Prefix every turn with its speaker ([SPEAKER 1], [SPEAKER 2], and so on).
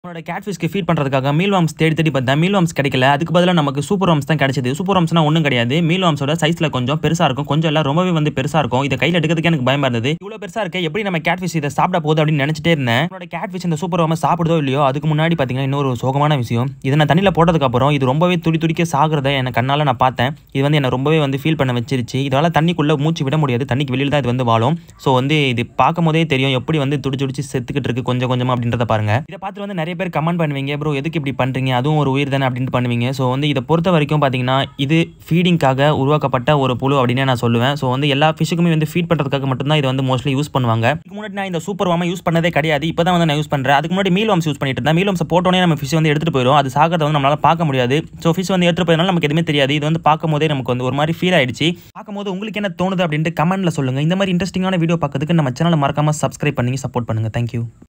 [SPEAKER 1] நம்மளோட கேட்ஃபிஷ்க்கு ஃபீட் பண்ணுறதுக்காக மீல் வாம்ஸ் தேடி தேடி பார்த்தா மீல் வாம்ஸ் கிடைக்கல அதுக்கு பதிலாக நமக்கு சூப்பர் வாம்ஸ் தான் கிடைச்சது சூப்பர் வாம்ஸ்னா ஒன்றும் கிடையாது மீல் வாம்ஸோட சைஸில் கொஞ்சம் பெருசாக இருக்கும் கொஞ்சம் எல்லாம் ரொம்பவே வந்து பெருசாக இருக்கும் இதை கையில் எடுக்கிறதுக்கு எனக்கு பயமா இருந்தது இவ்வளோ பெருசாக இருக்கு எப்படி நம்ம கேட்ஃபிஷ் இதை சாப்பிட போகுது அப்படின்னு நினச்சிட்டே இருந்தேன் நம்மளோட கேட்ஃபிஷ் இந்த சூப்பர் வாம்ஸ் சாப்பிடுதோ இல்லையோ அதுக்கு முன்னாடி பார்த்தீங்கன்னா இன்னொரு சோகமான விஷயம் இதை நான் தண்ணியில் போட்டதுக்கப்புறம் இது ரொம்பவே துடி துடிக்க சாகிறத எனக்கு கண்ணால் நான் பார்த்தேன் இது வந்து என்னை ரொம்பவே வந்து ஃபீல் பண்ண வச்சிருச்சு இதனால் தண்ணிக்குள்ளே மூச்சு விட முடியாது தண்ணிக்கு வெளியில் தான் இது வந்து வாழும் ஸோ வந்து இது பார்க்கும் போதே தெரியும் எப்படி வந்து துடி துடிச்சு செத்துக்கிட்டு இருக்கு கொஞ்சம் கொஞ்சமாக அப்படின்றத பாருங்க இதை பார்த்துட்டு வந்து நிறைய பேர் கமெண்ட் பண்ணுவீங்க ப்ரோ எதுக்கு இப்படி பண்ணுறீங்க அதுவும் ஒரு உயிர் தானே அப்படின்ட்டு பண்ணுவீங்க ஸோ வந்து இதை பொறுத்த வரைக்கும் பார்த்தீங்கன்னா இது ஃபீடிங்காக உருவாக்கப்பட்ட ஒரு புழு அப்படின்னே நான் சொல்லுவேன் ஸோ வந்து எல்லா ஃபிஷ்ஷுக்குமே வந்து ஃபீட் பண்ணுறதுக்காக மட்டும்தான் இது வந்து மோஸ்ட்லி யூஸ் பண்ணுவாங்க இதுக்கு முன்னாடி நான் இந்த சூப்பர் வாமா யூஸ் பண்ணதே கிடையாது இப்போ தான் வந்து நான் யூஸ் பண்ணுறேன் அதுக்கு முன்னாடி மீல் வாம்ஸ் யூஸ் பண்ணிட்டு இருந்தேன் மீல் வாம்ஸ் போட்டோன்னே நம்ம ஃபிஷ் வந்து எடுத்துகிட்டு போயிடும் அது சாகிறத வந்து நம்மளால பார்க்க முடியாது ஸோ ஃபிஷ் வந்து எடுத்துகிட்டு போயதுனால நமக்கு எதுவுமே தெரியாது இது வந்து பார்க்கும் போதே நமக்கு வந்து ஒரு மாதிரி ஃபீல் ஆயிடுச்சு பார்க்கும்போது உங்களுக்கு என்ன தோணுது அப்படின்ட்டு கமெண்ட்ல சொல்லுங்க இந்த மாதிரி இன்ட்ரெஸ்டிங்கான வீடியோ பார்க்கறதுக்கு நம்ம சேனலை மறக்காம சப்ஸ்கிரைப் பண்ணி சப்போர்ட் பண்ணுங்க தேங்க்யூ